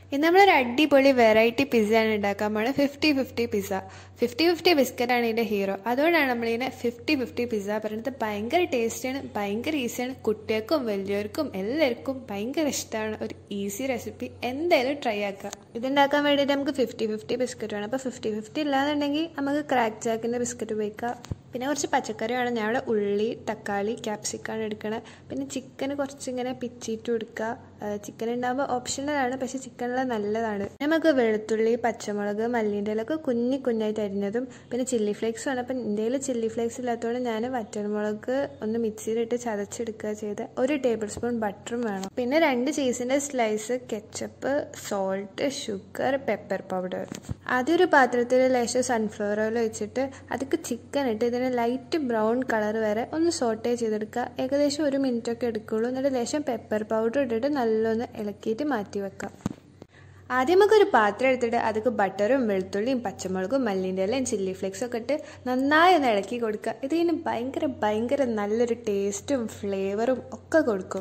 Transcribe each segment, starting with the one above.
ഇന്ന് നമ്മളൊരു അടിപൊളി വെറൈറ്റി പിസ്സയാണ് ഉണ്ടാക്കാൻ പോണത് fifty fifty pizza fifty fifty ബിസ്ക്കറ്റാണ് ഇതിൻ്റെ ഹീറോ അതുകൊണ്ടാണ് നമ്മളിതിനെ ഫിഫ്റ്റി ഫിഫ്റ്റി പിസ്സ പറയുന്നത് ഭയങ്കര ടേസ്റ്റിയാണ് ഭയങ്കര ഈസിയാണ് കുട്ടികൾക്കും വലിയവർക്കും എല്ലാവർക്കും ഭയങ്കര ഇഷ്ടമാണ് ഒരു ഈസി റെസിപ്പി എന്തായാലും ട്രൈ ആക്കാം ഇതുണ്ടാക്കാൻ വേണ്ടിയിട്ട് നമുക്ക് ഫിഫ്റ്റി ഫിഫ്റ്റി ബിസ്ക്കറ്റ് വേണം അപ്പോൾ ഫിഫ്റ്റി ഫിഫ്റ്റി ഇല്ലാന്നുണ്ടെങ്കിൽ നമുക്ക് ക്രാക്ക് ജാക്കിൻ്റെ ബിസ്ക്കറ്റ് ഉപയോഗിക്കാം പിന്നെ കുറച്ച് പച്ചക്കറി വേണം ഞാൻ ഇവിടെ ഉള്ളി തക്കാളി ക്യാപ്സിക്കാണ് എടുക്കണത് പിന്നെ ചിക്കൻ കുറച്ചിങ്ങനെ പിച്ചിട്ട് കൊടുക്കുക ചിക്കൻ ഉണ്ടാകുമ്പോൾ ഓപ്ഷണലാണ് പക്ഷേ ചിക്കനുള്ള നല്ലതാണ് നമുക്ക് വെളുത്തുള്ളി പച്ചമുളക് മല്ലിൻ്റെ ഇലൊക്കെ കുഞ്ഞി കുഞ്ഞായിട്ട് അരിഞ്ഞതും പിന്നെ ചില്ലി ഫ്ലേക്സ് വേണം അപ്പം ഇന്ത്യയിൽ ചില്ലി ഫ്ലേക്സ് ഇല്ലാത്തതുകൊണ്ട് ഞാൻ വറ്റൽമുളക് ഒന്ന് മിക്സിയിലിട്ട് ചതച്ചെടുക്കുക ചെയ്ത് ഒരു ടേബിൾ സ്പൂൺ ബട്ടറും വേണം പിന്നെ രണ്ട് ചീസിൻ്റെ slice ketchup salt sugar pepper powder ആദ്യം ഒരു പാത്രത്തിൽ ലേശം സൺഫ്ലവർ ഓയിൽ വെച്ചിട്ട് അതിക്ക് ചിക്കൻ ഇട്ട് ഇതിന് ലൈറ്റ് ബ്രൗൺ കളർ വരെ ഒന്ന് സോട്ടേ ചെയ്തെടുക്കുക ഏകദേശം ഒരു മിനിറ്റ് ഒക്കെ എടുക്കുള്ളൂ എന്നിട്ട് ലേശം പെപ്പർ പൗഡർ ഇട്ടിട്ട് നല്ലൊന്ന് ഇളക്കിയിട്ട് മാറ്റി വെക്കാം ആദ്യം നമുക്കൊരു പാത്രം എടുത്തിട്ട് അതിക്ക് ബട്ടറും വെളുത്തുള്ളിയും പച്ചമുളകും മല്ലിൻ്റെ ഇലയും ചില്ലി ഫ്ലേക്സും ഒക്കെ ഇട്ട് നന്നായി ഒന്ന് ഇളക്കി കൊടുക്കുക ഇതിന് ഭയങ്കര ഭയങ്കര നല്ലൊരു ടേസ്റ്റും ഫ്ലേവറും ഒക്കെ കൊടുക്കും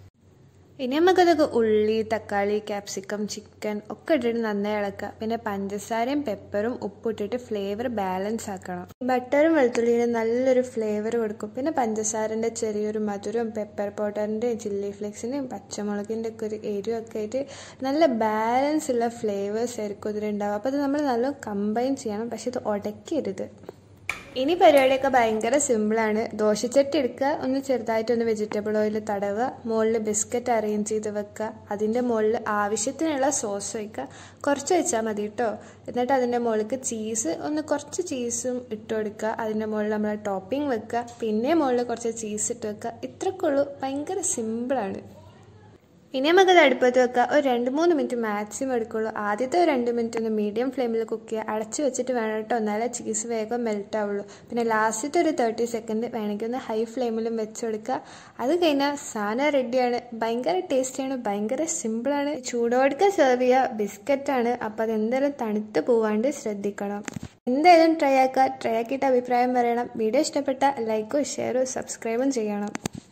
ഇനി നമുക്കതൊക്കെ ഉള്ളി തക്കാളി ക്യാപ്സിക്കം ചിക്കൻ ഒക്കെ ഇട്ടിട്ട് നന്നായി ഇളക്കുക പിന്നെ പഞ്ചസാരയും പെപ്പറും ഉപ്പിട്ടിട്ട് ഫ്ലേവർ ബാലൻസ് ആക്കണം ബട്ടറും വെളുത്തുള്ളിയും നല്ലൊരു ഫ്ലേവർ കൊടുക്കും പിന്നെ പഞ്ചസാരൻ്റെ ചെറിയൊരു മധുരവും പെപ്പർ പൗഡറിൻ്റെയും ചില്ലി ഫ്ലേക്സിൻ്റെയും പച്ചമുളകിൻ്റെ ഒക്കെ ഒരു എരിവൊക്കെ ആയിട്ട് നല്ല ബാലൻസ് ഉള്ള ഫ്ലേവേഴ്സ് ആയിരിക്കും ഇതിലുണ്ടാവുക അപ്പോൾ ഇത് നമ്മൾ നല്ല കമ്പൈൻ ചെയ്യണം പക്ഷെ ഇത് ഉടക്കരുത് ഇനി പരിപാടിയൊക്കെ ഭയങ്കര സിമ്പിളാണ് ദോശച്ചട്ടി എടുക്കുക ഒന്ന് ചെറുതായിട്ടൊന്ന് വെജിറ്റബിൾ ഓയിൽ തടവുക മുകളിൽ ബിസ്ക്കറ്റ് അറേഞ്ച് ചെയ്ത് വെക്കുക അതിൻ്റെ മുകളിൽ ആവശ്യത്തിനുള്ള സോസ് വയ്ക്കുക കുറച്ച് വെച്ചാൽ മതി കേട്ടോ എന്നിട്ട് അതിൻ്റെ മുകളിലേക്ക് ചീസ് ഒന്ന് കുറച്ച് ചീസും ഇട്ട് കൊടുക്കുക അതിൻ്റെ മുകളിൽ നമ്മൾ ടോപ്പിംഗ് വെക്കുക പിന്നെ മുകളിൽ കുറച്ച് ചീസ് ഇട്ട് വെക്കുക ഇത്രക്കുള്ളൂ ഭയങ്കര സിമ്പിളാണ് ഇനി നമുക്കത് അടുപ്പത്ത് വെക്കുക ഒരു രണ്ട് മൂന്ന് മിനിറ്റ് മാക്സിമം എടുക്കുള്ളൂ ആദ്യത്തെ ഒരു രണ്ട് മിനിറ്റ് ഒന്ന് മീഡിയം ഫ്ലെയിമിൽ കുക്ക് ചെയ്യുക അടച്ച് വെച്ചിട്ട് വേണം കേട്ടോ എന്നാലേ ചീസ് വേഗം മെൽറ്റ് ആവുള്ളൂ പിന്നെ ലാസ്റ്റത്തെ ഒരു തേർട്ടി സെക്കൻഡ് വേണമെങ്കിൽ ഒന്ന് ഹൈ ഫ്ലെയിമിലും വെച്ചെടുക്കുക അത് കഴിഞ്ഞാൽ സാധനം റെഡിയാണ് ഭയങ്കര ടേസ്റ്റിയാണ് ഭയങ്കര സിമ്പിളാണ് ചൂടോടുക്ക സെർവ് ചെയ്യുക ബിസ്ക്കറ്റാണ് അപ്പോൾ അത് എന്തായാലും തണുത്ത് പോവാണ്ട് ശ്രദ്ധിക്കണം എന്തായാലും ട്രൈ ആക്കുക ട്രൈ ആക്കിയിട്ട് അഭിപ്രായം പറയണം വീഡിയോ ഇഷ്ടപ്പെട്ട ലൈക്കും ഷെയറും സബ്സ്ക്രൈബും ചെയ്യണം